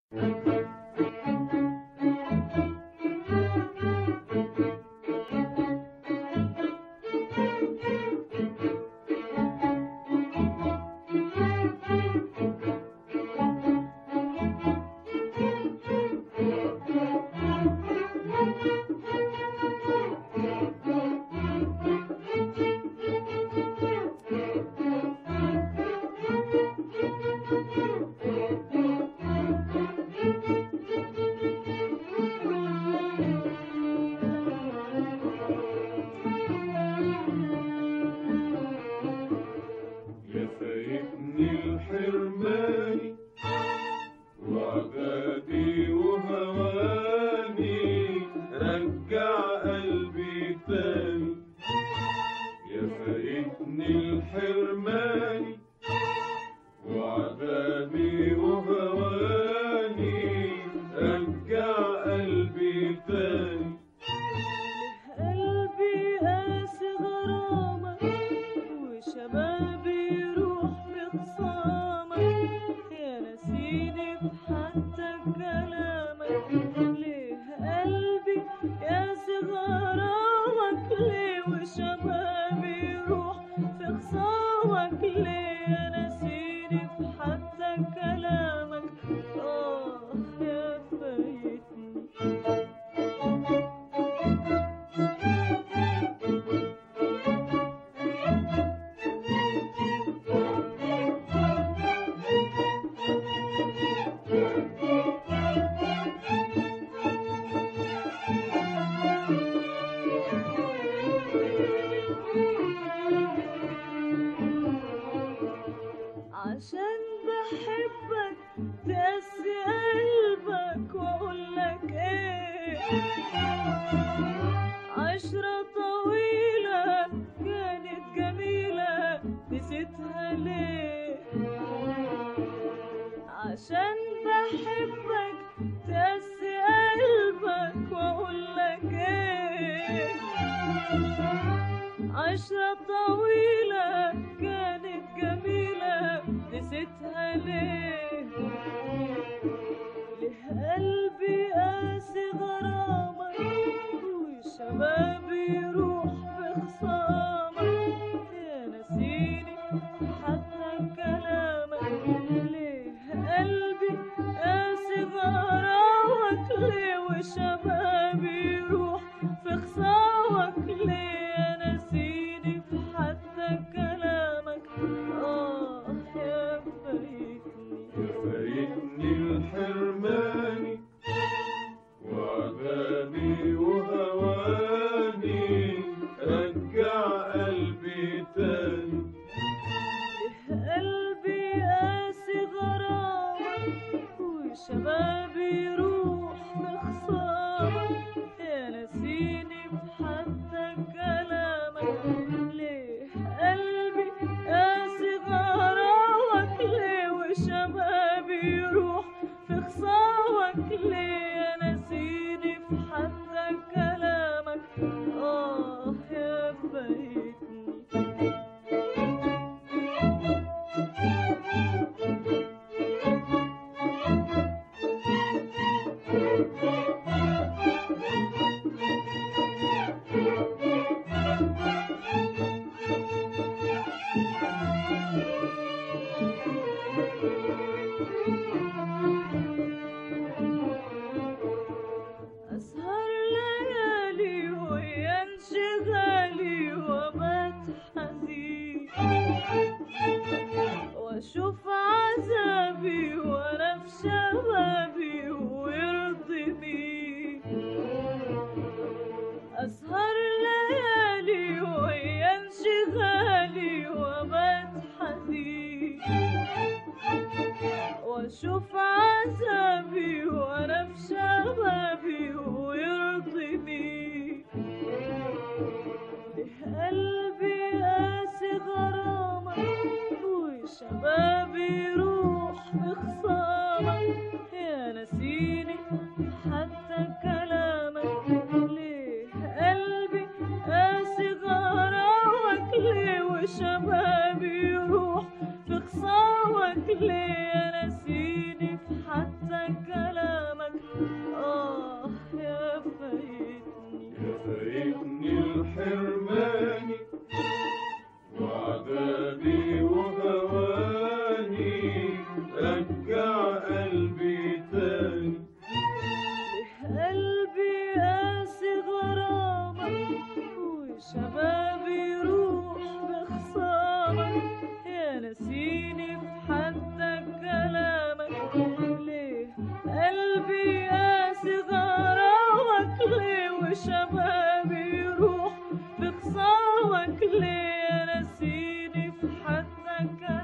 يا فايتني الحرماني وعبادي وهواني رجع قلبي تاني يا فايتني الحرماني وعذابي وهواني رجع قلبي تاني قلبي قاسي غرامك وشبابي يروح بخصامك يا نسيني بحتى كلامك ليه قلبي قاسي غرامك ليه وشبابي يروح في خصامك ليه يا نسيني بحتى كلامك اه يا فايتني عشان بحبك تقسي قلبك واقولك ايه عشرة طويلة كانت جميلة نسيتها ليه عشان بحبك تقسي قلبك واقولك ايه عشرة طويلة كانت جميلة نسيتها ليه ليه قلبي قاسي غرامك وشبابي يروح بخصامك يا نسيني حتى كلامك ليه قلبي قاسي غرامك ليه وشبابي يروح في خصامك ليه يا نسيني حتى كلامك اه يا فايتني يا فايتني الحرماني وعذابي وهواني رجع قلبي تاني قلبي قاسي غرامك وشبابي يروح بخصامك يا نسيني بحتى كلامك ليه قلبي قاسي غرامك ليه وشبابي يروح في خصامك ليه يا نسيني بحتى كلامك اه يا فايتني أسهر ليالي ويا انشغالي وبات حزين واشوف عذابي وانا في شبابي ويرضيني أسهر ليالي ويا انشغالي وبات حزين واشوف عذابي وانا في شبابي ويرضيني ليه قلبي قاسي غرامك وشبابي يروح بخصامك يا نسيني حتى كلامك ليه قلبي قاسي غرامك ليه وشبابي يروح في خصامك ليه يا نسيني حتى كلامك غرامك ليه نسيني في حدك